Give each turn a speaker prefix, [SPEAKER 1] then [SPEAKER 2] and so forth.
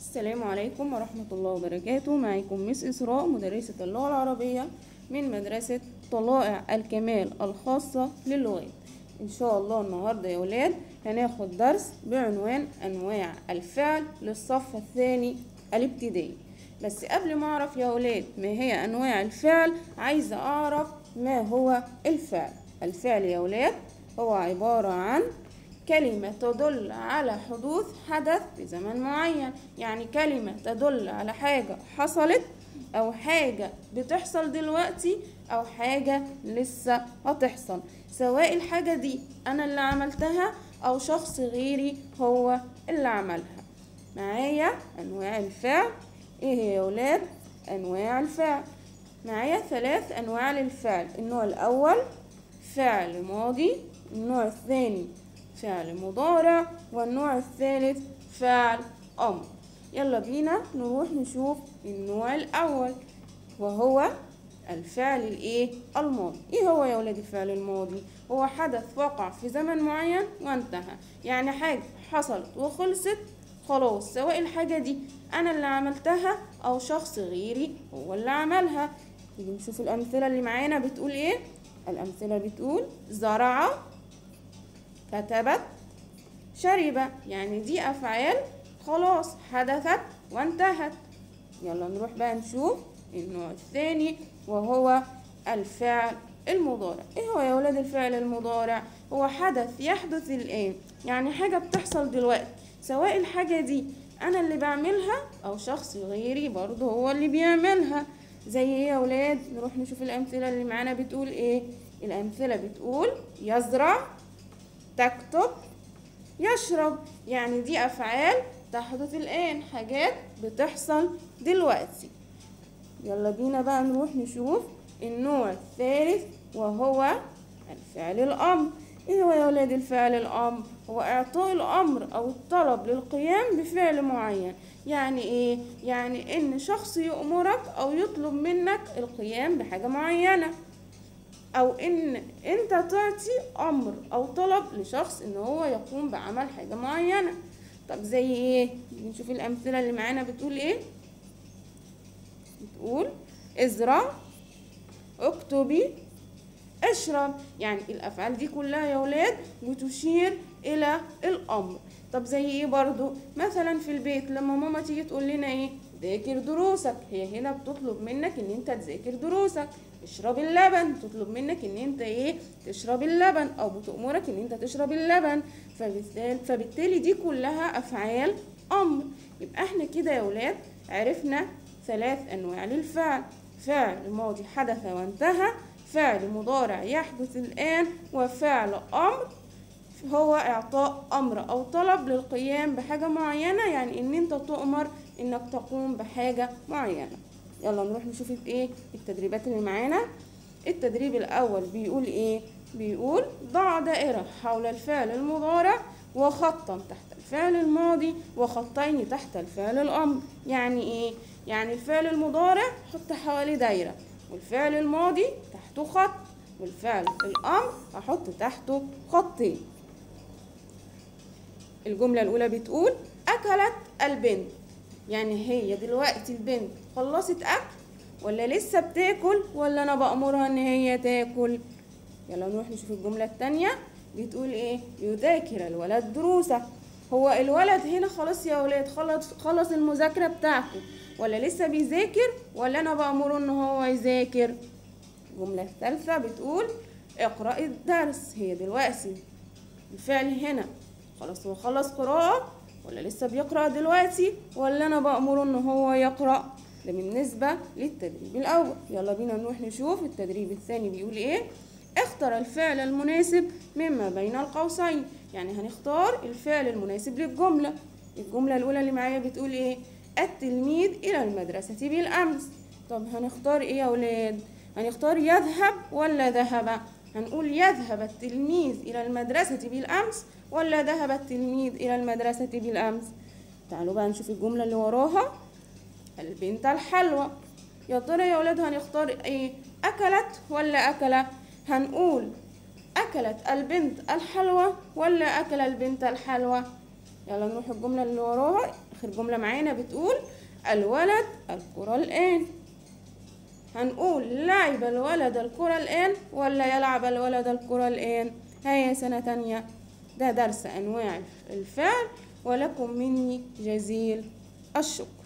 [SPEAKER 1] السلام عليكم ورحمة الله وبركاته معكم مس إسراء مدرسة اللغة العربية من مدرسة طلائع الكمال الخاصة للغات إن شاء الله النهاردة يا ولاد هناخد درس بعنوان أنواع الفعل للصف الثاني الابتدائي بس قبل ما أعرف يا ولاد ما هي أنواع الفعل عايزة أعرف ما هو الفعل الفعل يا ولاد هو عبارة عن كلمة تدل على حدوث حدث في زمن معين يعني كلمة تدل على حاجة حصلت أو حاجة بتحصل دلوقتي أو حاجة لسه هتحصل سواء الحاجة دي أنا اللي عملتها أو شخص غيري هو اللي عملها معايا أنواع الفعل إيه هي يا ولاد أنواع الفعل معايا ثلاث أنواع للفعل النوع الأول فعل ماضي النوع الثاني فعل مضارع والنوع الثالث فعل أمر يلا بينا نروح نشوف النوع الأول وهو الفعل الايه الماضي ايه هو يا ولاد الفعل الماضي هو حدث وقع في زمن معين وانتهى يعني حاجة حصلت وخلصت خلاص سواء الحاجة دي أنا اللي عملتها أو شخص غيري هو اللي عملها نيجي نشوف الأمثلة اللي معانا بتقول إيه الأمثلة بتقول زرع كتبت شرب يعني دي أفعال خلاص حدثت وانتهت يلا نروح بقى نشوف النوع الثاني وهو الفعل المضارع ايه هو يا ولاد الفعل المضارع هو حدث يحدث الآن يعني حاجة بتحصل دلوقتي سواء الحاجة دي أنا اللي بعملها أو شخص غيري برضه هو اللي بيعملها زي ايه يا ولاد نروح نشوف الأمثلة اللي معانا بتقول ايه الأمثلة بتقول يزرع تكتب يشرب يعني دي أفعال تحدث الآن حاجات بتحصل دلوقتي يلا بينا بقى نروح نشوف النوع الثالث وهو الفعل الأمر ايه هو يا ولاد الفعل الأمر هو إعطاء الأمر أو الطلب للقيام بفعل معين يعني ايه يعني ان شخص يأمرك أو يطلب منك القيام بحاجة معينة او ان انت تعطي امر او طلب لشخص ان هو يقوم بعمل حاجة معينة طب زي ايه نشوف الامثلة اللي معانا بتقول ايه بتقول ازرع اكتبي اشرب يعني الافعال دي كلها يا ولاد بتشير الى الامر طب زي ايه برضو مثلا في البيت لما ماما تيجي تقول لنا ايه ذاكر دروسك هي هنا بتطلب منك ان انت تذاكر دروسك اشرب اللبن تطلب منك ان انت ايه تشرب اللبن او بتأمرك ان انت تشرب اللبن فبالتالي, فبالتالي دي كلها افعال امر يبقى احنا كده يا ولاد عرفنا ثلاث انواع للفعل فعل ماضي حدث وانتهى فعل مضارع يحدث الان وفعل امر هو اعطاء امر او طلب للقيام بحاجه معينه يعني ان انت تؤمر انك تقوم بحاجه معينه يلا نروح نشوف ايه التدريبات اللي معانا التدريب الاول بيقول ايه بيقول ضع دائره حول الفعل المضارع وخطا تحت الفعل الماضي وخطين تحت الفعل الامر يعني ايه يعني الفعل المضارع حط حواليه دايره والفعل الماضي تحته خط والفعل الامر هحط تحته خطين الجمله الاولى بتقول اكلت البنت يعني هي دلوقتي البنت خلصت اكل ولا لسه بتاكل ولا انا بامرها ان هي تاكل يلا نروح نشوف الجمله الثانيه بتقول ايه يذاكر الولد دروسه هو الولد هنا خلاص يا ولاد خلص خلص المذاكره بتاعته ولا لسه بيذاكر ولا انا بامره ان هو يذاكر الجمله الثالثه بتقول اقرا الدرس هي دلوقتي الفعل هنا خلاص هو خلص قراءه ولا لسه بيقرأ دلوقتي ولا أنا بأمره إن هو يقرأ ده بالنسبة للتدريب الأول يلا بينا نروح نشوف التدريب الثاني بيقول إيه اختر الفعل المناسب مما بين القوسين يعني هنختار الفعل المناسب للجملة الجملة الأولى اللي معايا بتقول إيه التلميذ إلى المدرسة بالأمس طب هنختار إيه يا ولاد هنختار يذهب ولا ذهب هنقول يذهب التلميذ إلى المدرسة بالأمس ولا ذهب التلميذ إلى المدرسة بالأمس تعالوا بقى نشوف الجملة اللي وراها البنت الحلوى يا ترى يا ولاد هنختار ايه أكلت ولا أكل هنقول أكلت البنت الحلوى ولا أكل البنت الحلوى يلا نروح الجملة اللي وراها آخر جملة معانا بتقول الولد الكرة الآن هنقول لعب الولد الكرة الآن ولا يلعب الولد الكرة الآن هيا سنة تانية ده درس أنواع الفعل ولكم مني جزيل الشكر